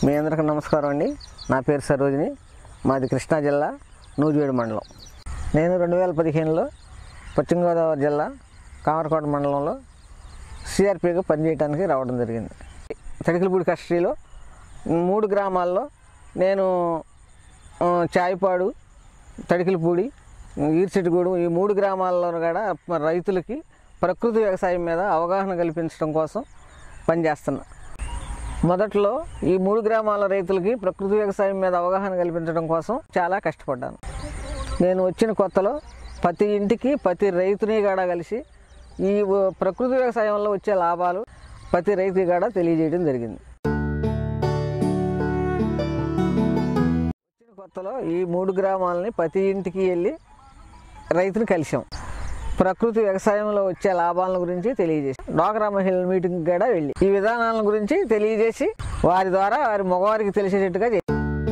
మీ అందరికీ నమస్కారం అండి నా పేరు సరోజిని మాది కృష్ణా జిల్లా నూజివేడు మండలం నేను రెండు వేల పదిహేనులో పశ్చిమ గోదావరి జిల్లా కామరకోట మండలంలో సిఆర్పిగా పనిచేయడానికి రావడం జరిగింది తడికిలపూడి కస్టడీలో మూడు గ్రామాల్లో నేను ఆ, చాయిపాడు తడికిలపూడి ఈర్చెట్టుగూడు ఈ మూడు గ్రామాల్లో కూడా రైతులకి ప్రకృతి వ్యవసాయం మీద అవగాహన కల్పించడం కోసం పనిచేస్తున్నా మొదట్లో ఈ మూడు గ్రామాల రైతులకి ప్రకృతి వ్యవసాయం మీద అవగాహన కల్పించడం కోసం చాలా కష్టపడ్డాను నేను వచ్చిన కొత్తలో ప్రతి ఇంటికి ప్రతి రైతుని కూడా కలిసి ఈ వ- ప్రకృతి వ్యవసాయంలో వచ్చే లాభాలు ప్రతి రైతుకి కూడా తెలియజేయడం జరిగింది వచ్చిన కొత్తలో ఈ మూడు గ్రామాలని ప్రతి ఇంటికి వెళ్ళి రైతుని కలిసాం ప్రకృతి వ్యవసాయంలో వచ్చే లాభాల గురించి తెలియజేసి డ్వాక్రా మహిళల మీటింగ్ కూడా వెళ్ళి ఈ విధానాల గురించి తెలియజేసి వారి ద్వారా వారి మగవారికి తెలిసేటట్టుగా చేశాం.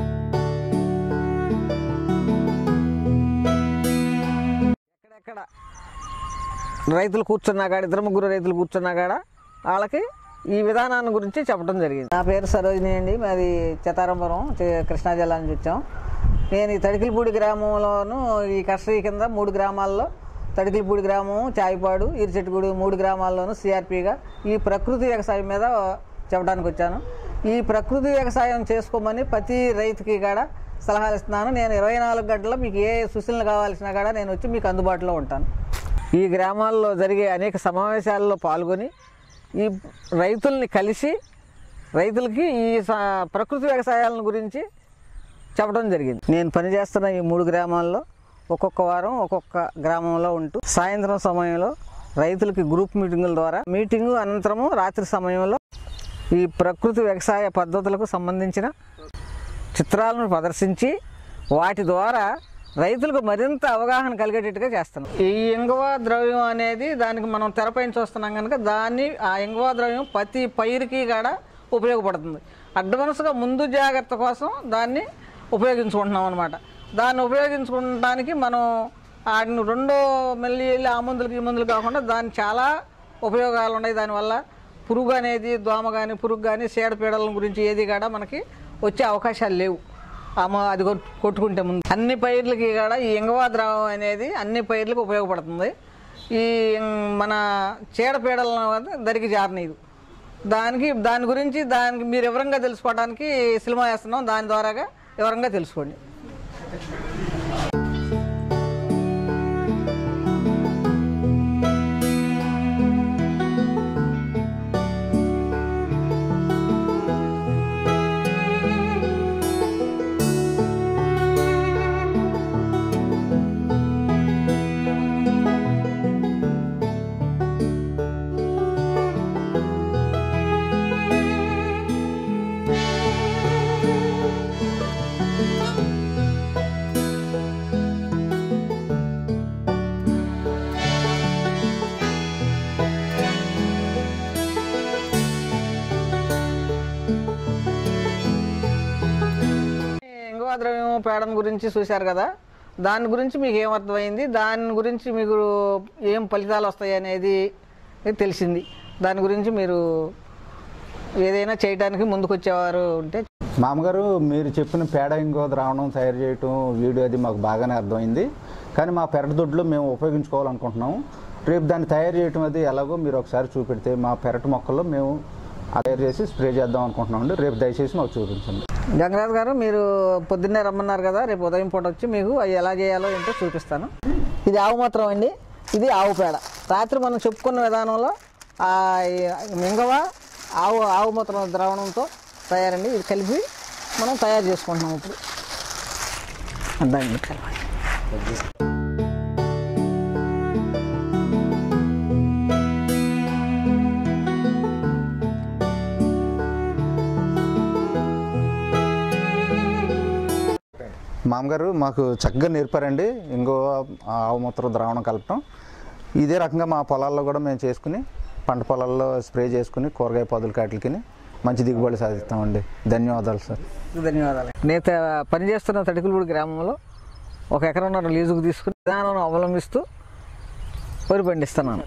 ఎక్కడెక్కడ రైతులు కూర్చున్నా కాడ ఇద్దరు ముగ్గురు రైతులు కూర్చున్నా కాడ వాళ్ళకి ఈ విధానాన్ని గురించి చెప్పడం జరిగింది నా పేరు సరోజిని అండి మాది చిత్తారంపురం చి- కృష్ణా జిల్లా నుంచి వచ్చాం నేను ఈ తడికిలపూడి గ్రామంలోను ఈ కస్టడీ కింద మూడు గ్రామాల్లో తడికిలపూడి గ్రామం చాయిపాడు ఇరిచెట్టుగూడు మూడు గ్రామాల్లోనూ సిఆర్పిగా ఈ ప్రకృతి వ్యవసాయం మీద చెప్పడానికి వచ్చాను ఈ ప్రకృతి వ్యవసాయం చేసుకోమని ప్రతి రైతుకి కూడా సలహాలు ఇస్తున్నాను నేను ఇరవై నాలుగు గంటల్లో మీకు ఏ సూచనలు కావాల్సినా కూడా నేను వచ్చి మీకు అందుబాటులో ఉంటాను ఈ గ్రామాల్లో జరిగే అనేక సమావేశాల్లో పాల్గొని ఈ రైతుల్ని కలిసి రైతులకి ఈ స- ప్రకృతి వ్యవసాయాల గురించి చెప్పడం జరిగింది నేను పనిచేస్తున్న ఈ మూడు గ్రామాల్లో ఒక్కొక్క వారం ఒక్కొక్క గ్రామంలో ఉంటూ సాయంత్రం సమయంలో రైతులకి గ్రూప్ మీటింగుల ద్వారా మీటింగు అనంతరము రాత్రి సమయంలో ఈ ప్రకృతి వ్యవసాయ పద్ధతులకు సంబంధించిన చిత్రాలను ప్రదర్శించి వాటి ద్వారా రైతులకు మరింత అవగాహన కలిగేటట్టుగా చేస్తున్నాం ఈ ఇంగువ ద్రవ్యం అనేది దానికి మనం తెరపైన చూస్తున్నాం కనుక దాన్ని ఆ ఇంగువ ద్రవ్యం ప్రతి పైరుకి కూడా ఉపయోగపడుతుంది అడ్వాన్స్గా ముందు జాగ్రత్త కోసం దాన్ని ఉపయోగించుకుంటున్నాం అనమాట దాన్ని ఉపయోగించుకోవడానికి మనం వాటిని రెండో మళ్ళీ వెళ్ళి ఆ మందులకి ఈ మందులు కాకుండా దాని చాలా ఉపయోగాలు ఉన్నాయి దానివల్ల పురుగు అనేది దోమ కానీ పురుగు కానీ చీడపీడల గురించి ఏది కూడా మనకి వచ్చే అవకాశాలు లేవు అమ్మ అది కొట్- కొట్టుకుంటే ముందు అన్ని పైర్లకి కూడా ఈ ఇంగవా ద్రవం అనేది అన్ని పైర్లకు ఉపయోగపడుతుంది ఈ ఇం- మన చీడపీడలను దరికి జారనీదు దానికి దాని గురించి దానికి మీరు వివరంగా తెలుసుకోవడానికి సినిమా వేస్తున్నాం దాని ద్వారాగా వివరంగా తెలుసుకోండి ఇంగువ ద్రవ్యం పేడం గురించి చూశారు కదా దాని గురించి మీకు ఏమర్థమైంది దాని గురించి మీకు ఏం ఫలితాలు వస్తాయి అనేది తెలిసింది దాని గురించి మీరు ఏదైనా చేయడానికి ముందుకు వచ్చేవారు ఉంటే మామగారు మీరు చెప్పిన పేడ ఇంకో ద్రావణం తయారు చేయటం వీడియో అది మాకు బాగానే అర్థమైంది కానీ మా పెరటి దొడ్లో మేము ఉపయోగించుకోవాలనుకుంటున్నాము రేపు దాన్ని తయారు చేయటం అది ఎలాగో మీరు ఒకసారి చూపెడితే మా పెరటి మొక్కల్లో మేము తయారు చేసి స్ప్రే చేద్దాం అనుకుంటున్నామండి రేపు దయచేసి మాకు చూపించండి గంగరాజు గారు మీరు పొద్దున్నే రమ్మన్నారు కదా రేపు ఉదయం పూట వచ్చి మీకు అవి ఎలా చేయాలో ఏంటో చూపిస్తాను ఇది ఆవు మూత్రం అండి ఇది ఆవు పేడ రాత్రి మనం చెప్పుకున్న విధానంలో ఆ మింగవ ఆవు ఆవు మూత్రం ద్రావణంతో తయారండి ఇది కలిపి మనం తయారు చేసుకుంటున్నాం ఇప్పుడు దాన్ని కలపాలి. మామగారు మాకు చక్కగా నేర్పారండి ఇంకో ఆవు మూత్ర ద్రావణం కలపటం ఇదే రకంగా మా పొలాల్లో కూడా మేము చేసుకుని పంట పొలాల్లో స్ప్రే చేసుకుని కూరగాయ పొదల కాటికి మంచి దిగుబడి సాధిస్తామండి ధన్యవాదాలు సార్ ధన్యవాదాలు నేను త- పనిచేస్తున్న తడికులపూడి గ్రామంలో ఒక ఎకరన్నర లీజుకు తీసుకుని విధానం అవలంబిస్తూ వరి పండిస్తున్నాను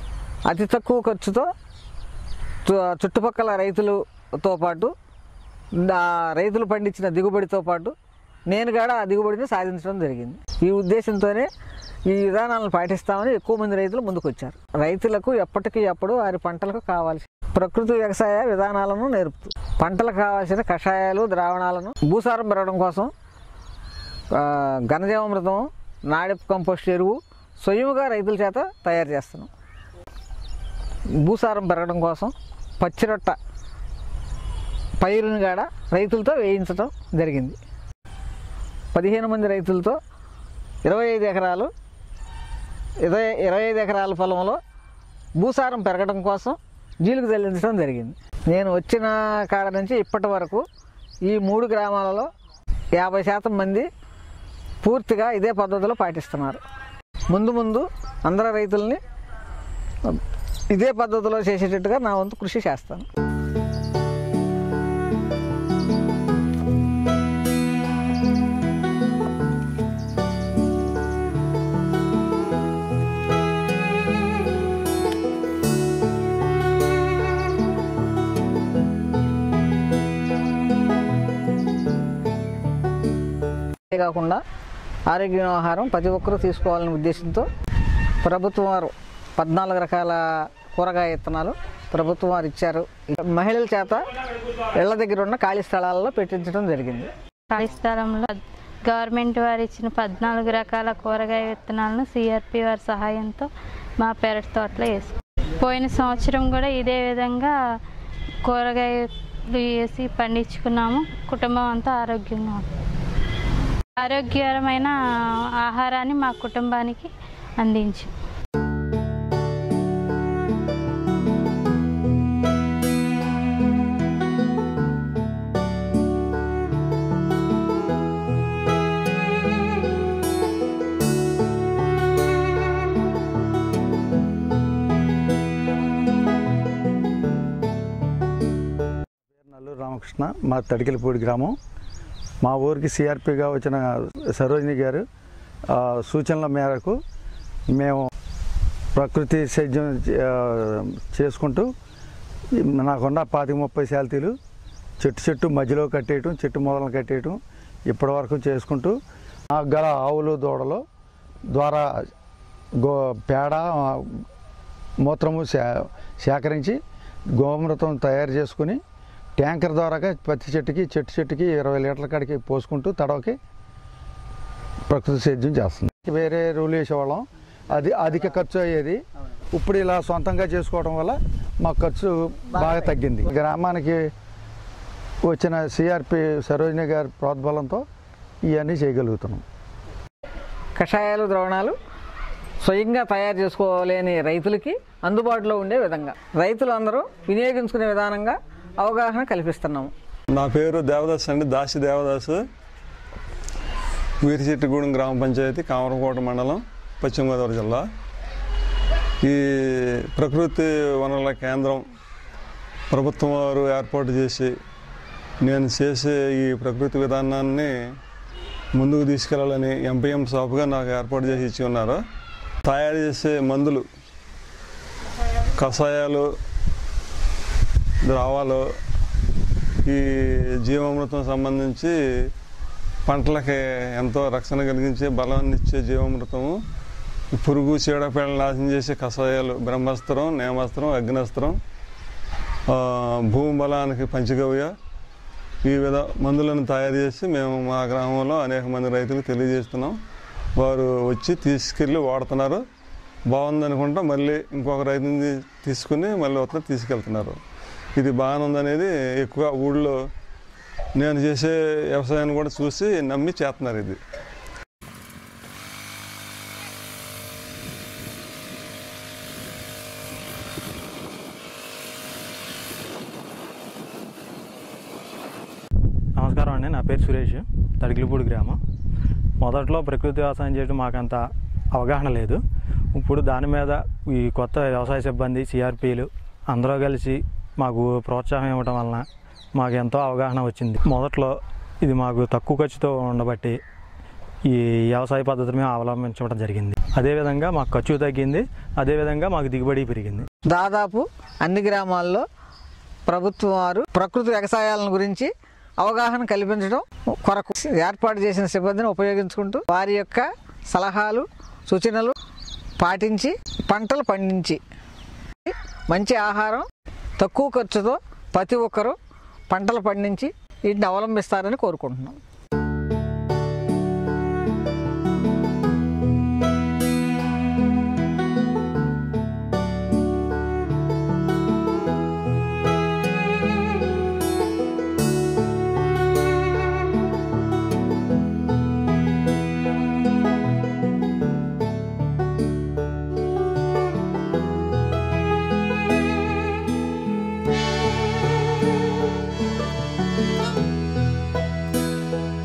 అతి తక్కువ ఖర్చుతో చు- చుట్టుపక్కల రైతులతో పాటు ఆ రైతులు పండించిన దిగుబడితో పాటు నేను కూడా ఆ దిగుబడిని సాధించడం జరిగింది ఈ ఉద్దేశంతోనే ఈ విధానాలను పాటిస్తామని ఎక్కువ మంది రైతులు ముందుకు వచ్చారు రైతులకు ఎప్పటికీ ఎప్పుడు వారి పంటలకు కావాల్సిన ప్రకృతి వ్యవసాయ విధానాలను నేర్పుతూ పంటలకు కావాల్సిన కషాయాలు ద్రావణాలను భూసారం పెరగడం కోసం ఆ, ఘనజీవామృతం నాడెప్ కంపోస్ట్ ఎరువు స్వయముగా రైతుల చేత తయారు చేస్తున్నాం భూసారం పెరగడం కోసం పచ్చిరొట్ట పైరుని కాడ రైతులతో వేయించడం జరిగింది పదిహేను మంది రైతులతో ఇరవై ఐదు ఎకరాలు ఇరవై ఇరవై ఐదు ఎకరాల పొలంలో భూసారం పెరగడం కోసం జీలుగు చెల్లించడం జరిగింది నేను వచ్చిన కాడ నుంచి ఇప్పటి వరకు ఈ మూడు గ్రామాలలో యాభై శాతం మంది పూర్తిగా ఇదే పద్ధతిలో పాటిస్తున్నారు ముందు ముందు అందరు రైతుల్ని ఇదే పద్ధతిలో చేసేటట్టుగా నా వంతు కృషి చేస్తాను అంతే కాకుండా ఆరోగ్య ఆహారం ప్రతి ఒక్కరూ తీసుకోవాలనే ఉద్దేశంతో ప్రభుత్వం వారు పద్నాలుగు రకాల కూరగాయ విత్తనాలు ప్రభుత్వం వారు ఇచ్చారు మహిళల చేత ఇళ్ల దగ్గర ఉన్న ఖాళీ స్థలాలలో పెట్టించడం జరిగింది ఖాళీ స్థలంలో గవర్నమెంట్ వారు ఇచ్చిన పద్నాలుగు రకాల కూరగాయ విత్తనాలను సిఆర్పి వారి సహాయంతో మా పెరటి తోటలో వేసుకున్నాం పోయిన సంవత్సరం కూడా ఇదే విధంగా కూరగాయలు వేసి పండించుకున్నాము కుటుంబం అంతా ఆరోగ్యంగా ఉంది ఆరోగ్యకరమైన ఆహారాన్ని మా కుటుంబానికి అందించాం పేరు నల్లూరు రామకృష్ణ మా తడికెలపూడి గ్రామం మా ఊరికి సిఆర్పిగా వచ్చిన సరోజిని గారు ఆ, సూచనల మేరకు మేము ప్రకృతి సేద్యం ఆ, చేసుకుంటూ ఈ నాకున్న పాతిక ముప్పై శాలతీలు చెట్టు చెట్టు మధ్యలో కట్టేయటం చెట్టు మొదలను కట్టేయటం ఇప్పటి వరకు చేసుకుంటూ నాకు గల ఆవులు దూడలు ద్వారా గో పేడ ఆ, మూత్రము సే సేకరించి గోమృతం తయారు చేసుకుని ట్యాంకర్ ద్వారాగా ప్రతి చెట్టుకి చెట్టు చెట్టుకి ఇరవై లీటర్ల కాడికి పోసుకుంటూ తడవకి ప్రకృతి సేద్యం చేస్తుంది వేరే రూల్ వేసేవాళ్ళం అది అధిక ఖర్చు అయ్యేది ఇప్పుడు ఇలా సొంతంగా చేసుకోవడం వల్ల మా ఖర్చు బాగా తగ్గింది గ్రామానికి వచ్చిన సిఆర్పి సరోజిని గారి ప్రోద్బలంతో ఇవన్నీ చేయగలుగుతున్నాం కషాయాలు ద్రవణాలు స్వయంగా తయారు చేసుకోలేని రైతులకి అందుబాటులో ఉండే విధంగా రైతులు అందరూ వినియోగించుకునే విధానంగా అవగాహన కల్పిస్తున్నాము నా పేరు దేవదాస్ అండి దాసి దేవదాసు వీరిచెట్టుగూడెం గ్రామ పంచాయతీ కామరకోట మండలం పశ్చిమ గోదావరి జిల్లా ఈ ప్రకృతి వనరుల కేంద్రం ప్రభుత్వం వారు ఏర్పాటు చేసి నేను చేసే ఈ ప్రకృతి విధానాన్ని ముందుకు తీసుకెళ్లాలని ఎంపీఎం షాప్గా నాకు ఏర్పాటు చేసి ఇచ్చి ఉన్నారు తయారు చేసే మందులు కషాయాలు ద్రావాలు ఈ జీవామృతం సంబంధించి పంటలకి ఎంతో రక్షణ కలిగించే బలాన్ని ఇచ్చే జీవామృతము ఈ పురుగు చీడపీడలు నాశనం చేసే కషాయాలు బ్రహ్మాస్త్రం నేమాస్త్రం అగ్నాస్త్రం ఆ, భూమి బలానికి పంచగవ్య ఈ విధ మందులను తయారు చేసి మేము మా గ్రామంలో అనేక మంది రైతులకు తెలియజేస్తున్నాం వారు వచ్చి తీసుకెళ్ళి వాడుతున్నారు బాగుంది అనుకుంటా మళ్ళీ ఇంకొక రైతుని తీసుకుని మళ్ళీ వస్తే తీసుకెళ్తున్నారు ఇది బాగానే ఉందనేది ఎక్కువ ఊళ్ళో నేను చేసే వ్యవసాయాన్ని కూడా చూసి నమ్మి చేస్తున్నారు ఇది నమస్కారం అండి నా పేరు సురేష్ తడికిలిపూడి గ్రామం మొదట్లో ప్రకృతి వ్యవసాయం చేయడం మాకంత అవగాహన లేదు ఇప్పుడు దాని మీద ఈ కొత్త వ్యవసాయ సిబ్బంది సిఆర్పీలు అందరూ కలిసి మాకు ప్రోత్సాహం ఇవ్వడం వలన మాకు ఎంతో అవగాహన వచ్చింది మొదట్లో ఇది మాకు తక్కువ ఖర్చుతో ఉండబట్టి ఈ వ్యవసాయ పద్ధతిని మేము అవలంబించడం జరిగింది అదేవిధంగా మాకు ఖర్చు తగ్గింది అదేవిధంగా మాకు దిగుబడి పెరిగింది దాదాపు అన్ని గ్రామాల్లో ప్రభుత్వం వారు ప్రకృతి వ్యవసాయాలను గురించి అవగాహన కల్పించడం కొరకు ఏర్పాటు చేసిన సిబ్బందిని ఉపయోగించుకుంటూ వారి యొక్క సలహాలు సూచనలు పాటించి పంటలు పండించి మంచి ఆహారం తక్కువ ఖర్చుతో ప్రతి ఒక్కరూ పంటలు పండించి వీటిని అవలంబిస్తారని కోరుకుంటున్నాం